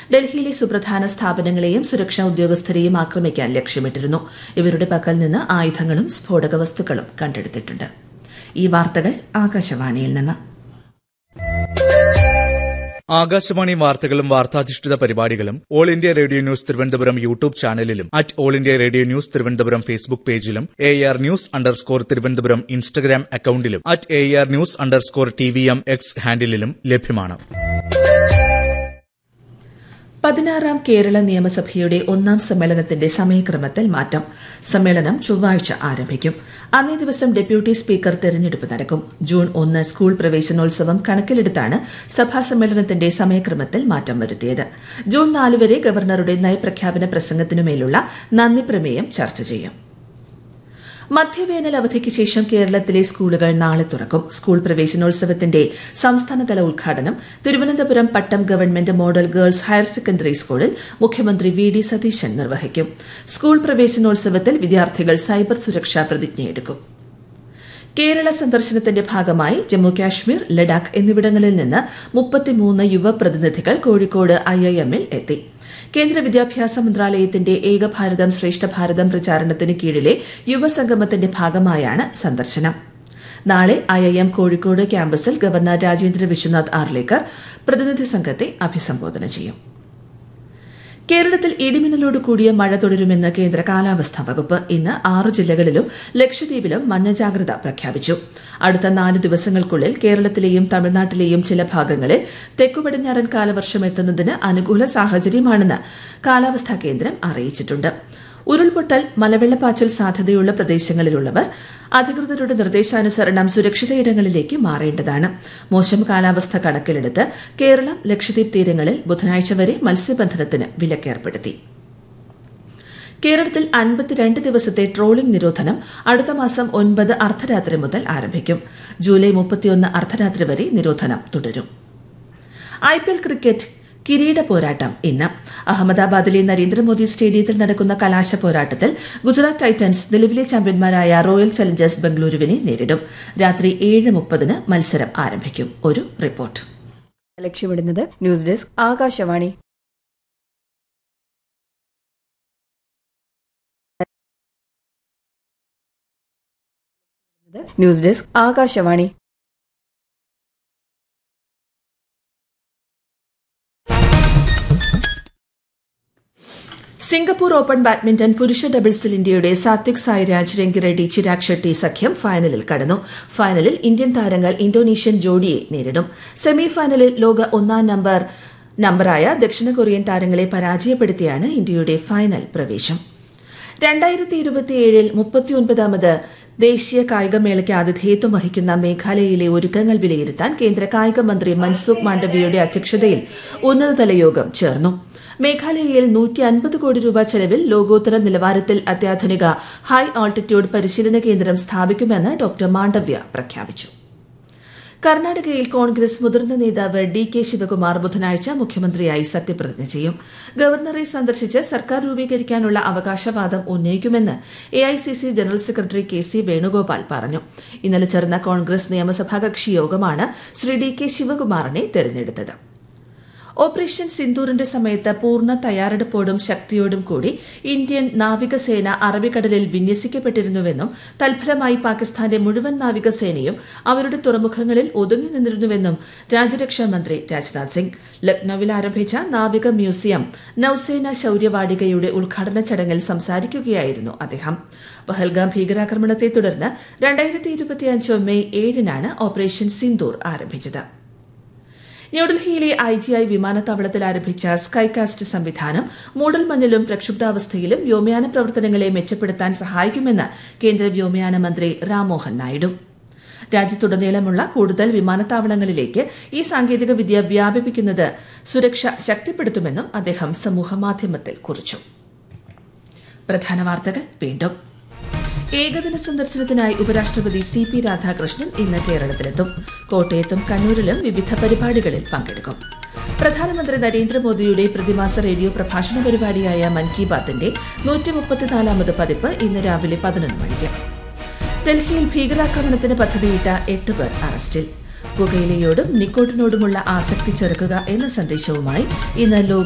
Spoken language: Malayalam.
ഡൽഹിയിലെ സുപ്രധാന സ്ഥാപനങ്ങളെയും സുരക്ഷാ ഉദ്യോഗസ്ഥരെയും ആക്രമിക്കാൻ ലക്ഷ്യമിട്ടിരുന്നു ഇവരുടെ പക്കൽ നിന്ന് ആയുധങ്ങളും സ്ഫോടക വസ്തുക്കളും കണ്ടെടുത്തിട്ടുണ്ട് ഈ വാർത്തകൾ ആകാശവാണിയിൽ നിന്ന് ആകാശവാണി വാർത്തകളും വാർത്താധിഷ്ഠിത പരിപാടികളും all India radio news Thiruvananthapuram YouTube ചാനലിലും at all India radio news Thiruvananthapuram Facebook പേജിലും A R news underscore Thiruvananthapuram Instagram അക്കൌണ്ടിലും at A R news underscore T V M X ഹാൻഡിലും ലഭ്യമാണ് പതിനാറാം കേരള നിയമസഭയുടെ ഒന്നാം സമ്മേളനത്തിന്റെ സമയക്രമത്തിൽ മാറ്റം സമ്മേളനം ചൊവ്വാഴ്ച ആരംഭിക്കും അന്നേ ദിവസം ഡെപ്യൂട്ടി സ്പീക്കർ തെരഞ്ഞെടുപ്പ് നടക്കും ജൂൺ ഒന്ന് സ്കൂൾ പ്രവേശനോത്സവം കണക്കിലെടുത്താണ് സഭാ സമ്മേളനത്തിന്റെ സമയക്രമത്തിൽ മാറ്റം വരുത്തിയത് ജൂൺ നാല് വരെ ഗവർണറുടെ നയപ്രഖ്യാപന പ്രസംഗത്തിനുമേലുള്ള നന്ദി പ്രമേയം ചർച്ച ചെയ്യും മധ്യവേനൽ അവധിക്ക് ശേഷം കേരളത്തിലെ സ്കൂളുകൾ നാളെ തുറക്കും സ്കൂൾ പ്രവേശനോത്സവത്തിന്റെ സംസ്ഥാനതല ഉദ്ഘാടനം Thiruvananthapuram Pattom government model girls higher secondary സ്കൂളിൽ മുഖ്യമന്ത്രി വി ഡി സതീശൻ നിർവഹിക്കും സ്കൂൾ പ്രവേശനോത്സവത്തിൽ വിദ്യാർത്ഥികൾ സൈബർ സുരക്ഷാ പ്രതിജ്ഞയെടുക്കും കേരള സന്ദർശനത്തിന്റെ ഭാഗമായി ജമ്മു കാശ്മീർ ലഡാക്ക് എന്നിവിടങ്ങളിൽ നിന്ന് മുപ്പത്തിമൂന്ന് യുവപ്രതിനിധികൾ കോഴിക്കോട് ഐഐഎമ്മിൽ എത്തി കേന്ദ്ര വിദ്യാഭ്യാസ മന്ത്രാലയത്തിന്റെ ഏകഭാരതം ശ്രേഷ്ഠ ഭാരതം പ്രചാരണത്തിന് കീഴിലെ യുവസംഗമത്തിന്റെ ഭാഗമായാണ് സന്ദർശനം നാളെ ഐഐഎം കോഴിക്കോട് ക്യാമ്പസിൽ ഗവർണർ രാജേന്ദ്ര വിശ്വനാഥ് ആർലേക്കർ പ്രതിനിധി സംഘത്തെ അഭിസംബോധന ചെയ്യും കേരളത്തിൽ ഇടിമിന്നലോട് കൂടിയ മഴ തുടരുമെന്ന് കേന്ദ്ര കാലാവസ്ഥാ വകുപ്പ് ഇന്ന് ആറ് ജില്ലകളിലും ലക്ഷദ്വീപിലും മഞ്ഞ ജാഗ്രത പ്രഖ്യാപിച്ചു അടുത്ത നാല് ദിവസങ്ങൾക്കുള്ളിൽ കേരളത്തിലെയും തമിഴ്നാട്ടിലെയും ചില ഭാഗങ്ങളിൽ തെക്കുപടിഞ്ഞാറൻ കാലവർഷം എത്തുന്നതിന് അനുകൂല സാഹചര്യമാണെന്ന് കാലാവസ്ഥാ കേന്ദ്രം അറിയിച്ചിട്ടുണ്ട് ഉരുൾപൊട്ടൽ മലവെള്ളപ്പാച്ചൽ സാധ്യതയുള്ള പ്രദേശങ്ങളിലുള്ളവർ അധികൃതരുടെ നിർദ്ദേശാനുസരണം സുരക്ഷിതയിടങ്ങളിലേക്ക് മാറേണ്ടതാണ് മോശം കാലാവസ്ഥ കണക്കിലെടുത്ത് കേരളം ലക്ഷദ്വീപ് തീരങ്ങളിൽ ബുധനാഴ്ച വരെ മത്സ്യബന്ധനത്തിന് വിലക്കേർപ്പെടുത്തി കേരളത്തിൽ അൻപത്തിരണ്ട് ദിവസത്തെ ട്രോളിംഗ് നിരോധനം അടുത്ത മാസം ഒൻപത് അർദ്ധരാത്രി മുതൽ ആരംഭിക്കും ജൂലൈ മുപ്പത്തിയൊന്ന് അർദ്ധരാത്രി വരെ നിരോധനം തുടരും ഐപിഎൽ ക്രിക്കറ്റ് കിരീട പോരാട്ടം ഇന്ന് അഹമ്മദാബാദിലെ നരേന്ദ്രമോദി സ്റ്റേഡിയത്തിൽ നടക്കുന്ന കലാശ പോരാട്ടത്തിൽ ഗുജറാത്ത് ടൈറ്റൻസ് നിലവിലെ ചാമ്പ്യന്മാരായ റോയൽ ചലഞ്ചേഴ്സ് ബംഗളൂരുവിനെ നേരിടും രാത്രി ഏഴ് മുപ്പതിന് മത്സരം ആരംഭിക്കും ഒരു റിപ്പോർട്ട് ലക്ഷ്യമിടുന്നത് news desk Akashvani news desk Akashvani Singapore open badminton പുരുഷ ഡബിൾസിൽ ഇന്ത്യയുടെ സാത്വിക് സായിരാജ് രംഗിറെഡ്ഡി ചിരാഗ് ഷെട്ടി സഖ്യം ഫൈനലിൽ കടന്നു ഫൈനലിൽ ഇന്ത്യൻ താരങ്ങൾ ഇന്തോനേഷ്യൻ ജോഡിയെ നേരിടും സെമി ഫൈനലിൽ ലോക ഒന്നാം നമ്പർ നമ്പറായ ദക്ഷിണ കൊറിയൻ താരങ്ങളെ പരാജയപ്പെടുത്തിയാണ് ഇന്ത്യയുടെ ഫൈനൽ പ്രവേശം രണ്ടായിരത്തി ഇരുപത്തിയേഴിൽ മുപ്പത്തിയൊൻപതാമത് ദേശീയ കായികമേളയ്ക്ക് ആതിഥേയത്വം വഹിക്കുന്ന മേഘാലയയിലെ ഒരുക്കങ്ങൾ വിലയിരുത്താൻ കേന്ദ്ര കായിക മന്ത്രി മൻസുഖ് മാണ്ഡവ്യയുടെ അധ്യക്ഷതയിൽ ഉന്നതതല യോഗം ചേർന്നു മേഘാലയയിൽ നൂറ്റി അൻപത് കോടി രൂപ ചെലവിൽ ലോകോത്തര നിലവാരത്തിൽ അത്യാധുനിക ഹൈ ആൾട്ടിറ്റ്യൂഡ് പരിശീലന കേന്ദ്രം സ്ഥാപിക്കുമെന്ന് ഡോക്ടർ മാണ്ഡവ്യ പ്രഖ്യാപിച്ചു കർണാടകയിൽ കോൺഗ്രസ് മുതിർന്ന നേതാവ് ഡി കെ ശിവകുമാർ ബുധനാഴ്ച മുഖ്യമന്ത്രിയായി സത്യപ്രതിജ്ഞ ചെയ്യും ഗവർണറെ സന്ദർശിച്ച് സർക്കാർ രൂപീകരിക്കാനുള്ള അവകാശവാദം ഉന്നയിക്കുമെന്ന് A I C C general secretary K C Venugopal പറഞ്ഞു ഇന്നലെ ചേർന്ന കോൺഗ്രസ് നിയമസഭാ കക്ഷി യോഗമാണ് ശ്രീ ഡി കെ ശിവകുമാറിനെ തെരഞ്ഞെടുത്തത് ഓപ്പറേഷൻ സിന്ദൂറിന്റെ സമയത്ത് പൂർണ്ണ തയ്യാറെടുപ്പോടും ശക്തിയോടും കൂടി ഇന്ത്യൻ നാവികസേന അറബിക്കടലിൽ വിന്യസിക്കപ്പെട്ടിരുന്നുവെന്നും തൽഫലമായി പാകിസ്ഥാന്റെ മുഴുവൻ നാവികസേനയും അവരുടെ തുറമുഖങ്ങളിൽ ഒതുങ്ങി നിന്നിരുന്നുവെന്നും രാജ്യരക്ഷാ മന്ത്രി രാജ്നാഥ് സിംഗ് ലക്നൌവിൽ ആരംഭിച്ച നാവിക മ്യൂസിയം നൌസേന ശൌര്യവാടികയുടെ ഉദ്ഘാടന ചടങ്ങിൽ സംസാരിക്കുകയായിരുന്നു അദ്ദേഹം പഹൽഗാം ഭീകരാക്രമണത്തെ തുടർന്ന് രണ്ടായിരത്തി ഇരുപത്തിയഞ്ച് മെയ് ഏഴിനാണ് ഓപ്പറേഷൻ സിന്ദൂർ ആരംഭിച്ചത് ന്യൂഡൽഹിയിലെ ഐ ജി ഐ വിമാനത്താവളത്തിൽ ആരംഭിച്ച സ്കൈകാസ്റ്റ് സംവിധാനം മൂടൽമഞ്ഞിലും പ്രക്ഷുബ്ധാവസ്ഥയിലും വ്യോമയാന പ്രവർത്തനങ്ങളെ മെച്ചപ്പെടുത്താൻ സഹായിക്കുമെന്ന് കേന്ദ്ര വ്യോമയാന മന്ത്രി രാംമോഹൻ നായിഡു രാജ്യത്തുടനീളമുള്ള കൂടുതൽ വിമാനത്താവളങ്ങളിലേക്ക് ഈ സാങ്കേതിക വിദ്യ വ്യാപിപ്പിക്കുന്നത് സുരക്ഷ ശക്തിപ്പെടുത്തുമെന്നും അദ്ദേഹം സമൂഹമാധ്യമത്തിൽ കുറിച്ചു പ്രധാന വാർത്തകൾ വീണ്ടും ഏകദിന സന്ദർശനത്തിനായി ഉപരാഷ്ട്രപതി സി പി രാധാകൃഷ്ണൻ ഇന്ന് കേരളത്തിലെത്തും കോട്ടയത്തും കണ്ണൂരിലും വിവിധ പരിപാടികളിൽ പങ്കെടുക്കും പ്രധാനമന്ത്രി നരേന്ദ്രമോദിയുടെ പ്രതിമാസ റേഡിയോ പ്രഭാഷണ പരിപാടിയായ മൻ കി ബാത്തിന്റെ നൂറ്റി മുപ്പത്തിനാലാമത് പതിപ്പ് ഇന്ന് രാവിലെ പതിനൊന്ന് മണിക്ക് ഡൽഹിയിൽ ഭീകരാക്രമണത്തിന് പദ്ധതിയിട്ട എട്ട് പേർ അറസ്റ്റിൽ പുകയിലയോടും നിക്കോട്ടിനോടുമുള്ള ആസക്തി ചെറുക്കുക എന്ന സന്ദേശവുമായി ഇന്ന് ലോക